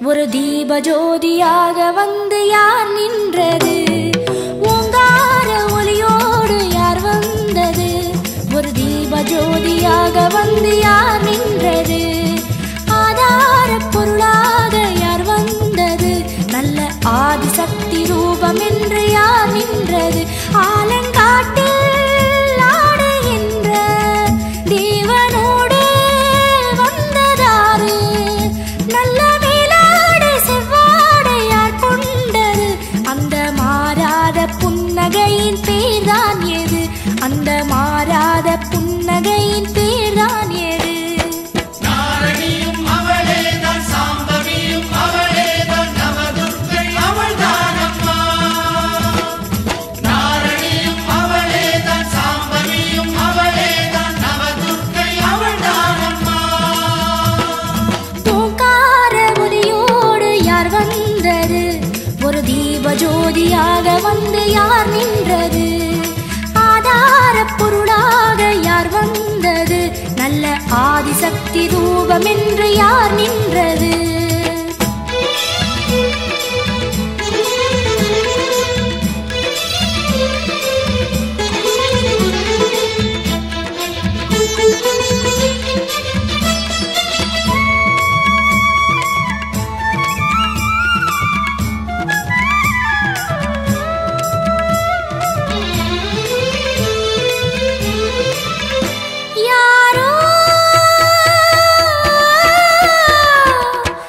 ஒரு தீப ஜோதியாக வந்து யார் நின்றது ஓங்கார ஒளியோடு யார் வந்தது ஒரு தீப ஜோதியாக வந்து யார் நின்றது ஆதார பொருளாக யார் வந்தது நல்ல ஆதிசக்தி ரூபம் என்று யார் நின்றது ஆலங்காட்டில் ஆடுகின்ற தேவனோடு வந்ததாறு நல்ல மேலாடு செவ்வாடை யார் கொண்டது அந்த மாறாத புன்னகையின் பேர்தான் எது அந்த மாறாத புன்னகையின் பேர்தான் எது நாரணியும் அவளேதான் சாம்பவியும் அவளேதான் நவதுர்க்கை அவள்தான் அம்மா நாரணியும் அவளேதான் சாம்பவியும் அவளேதான் நவதுர்க்கை அவள்தான் அம்மா ஓங்கார ஒலியோடு யார் வந்தது ஒரு தீப ஜோதியாக வந்து யார் நின்றது ஆதார பொருளாக யார் வந்தது நல்ல ஆதிசக்தி ரூபம் என்று யார் நின்றது யாரோ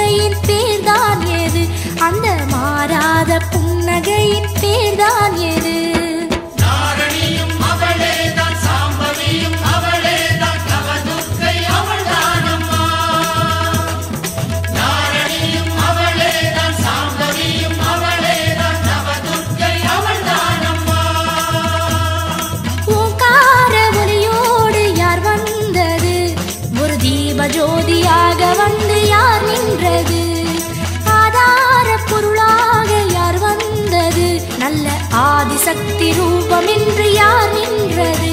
புன்னகையின் பேர்தான் எது அந்த மாறாத புன்னகையின் பேர்தான் எது நாரணியும் அவளேதான் சாம்பவியும் அவளேதான் நவதுர்க்கை அவள்தானம்மா நாரணியும் அவளேதான் சாம்பவியும் அவளேதான் நவதுர்க்கை அவள்தானம்மா ஓங்கார ஒலியோடு யார் வந்தது ஒரு தீப ஜோதியாக வந்து யார் நின்றது ஆதார பொருளாக யார் வந்தது நல்ல ஆதிசக்தி ரூபம் என்று யார் நின்றது